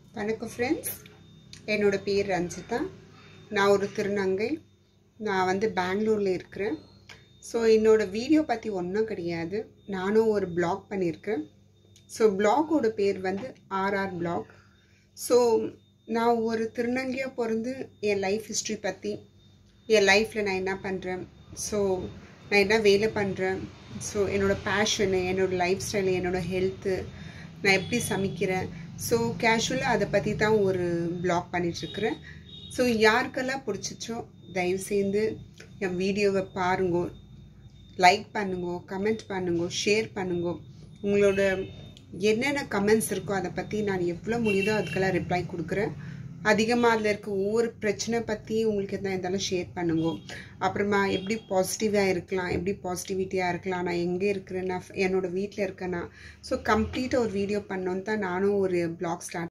வணக்கம் ஃப்ரெண்ட்ஸ் என்னோட பேர் ரஞ்சிதா நான் ஒரு திருநங்கை நான் வந்து பெங்களூரில் இருக்கிறேன் ஸோ என்னோட வீடியோ பற்றி ஒன்றும் கிடையாது நானும் ஒரு பிளாக் பண்ணியிருக்கேன் ஸோ பிளாகோட பேர் வந்து ஆர்ஆர் பிளாக் ஸோ நான் ஒரு திருநங்கையாக பிறந்து என் லைஃப் ஹிஸ்ட்ரி பற்றி என் லைஃப்பில் நான் என்ன பண்ணுறேன் ஸோ நான் என்ன வேலை பண்ணுறேன் ஸோ என்னோடய பேஷனு என்னோடய லைஃப் ஸ்டைலு என்னோடய ஹெல்த்து நான் எப்படி சமைக்கிறேன் ஸோ கேஷுவலாக அதை பற்றி தான் ஒரு பிளாக் பண்ணிகிட்ருக்குறேன் ஸோ யாருக்கெல்லாம் பிடிச்சிச்சோ தயவு செய்து என் வீடியோவை பாருங்கோ லைக் பண்ணுங்க கமெண்ட் பண்ணுங்க ஷேர் பண்ணுங்க உங்களோட என்னென்ன கமெண்ட்ஸ் இருக்கோ அதை பற்றி நான் எவ்வளோ முடியுதோ அதுக்கெல்லாம் ரிப்ளை கொடுக்குறேன் அதிகமாக அதில் இருக்க ஒவ்வொரு பிரச்சனை பற்றி உங்களுக்கு எதனா இருந்தாலும் ஷேர் பண்ணுங்க அப்புறமா எப்படி பாசிட்டிவாக இருக்கலாம் எப்படி பாசிட்டிவிட்டியாக இருக்கலாம் நான் எங்கே இருக்கிறேன்னா என்னோடய வீட்டில் இருக்கேன்னா ஸோ கம்ப்ளீட்டாக ஒரு வீடியோ பண்ணோன்னு தான் நானும் ஒரு பிளாக் ஸ்டார்ட்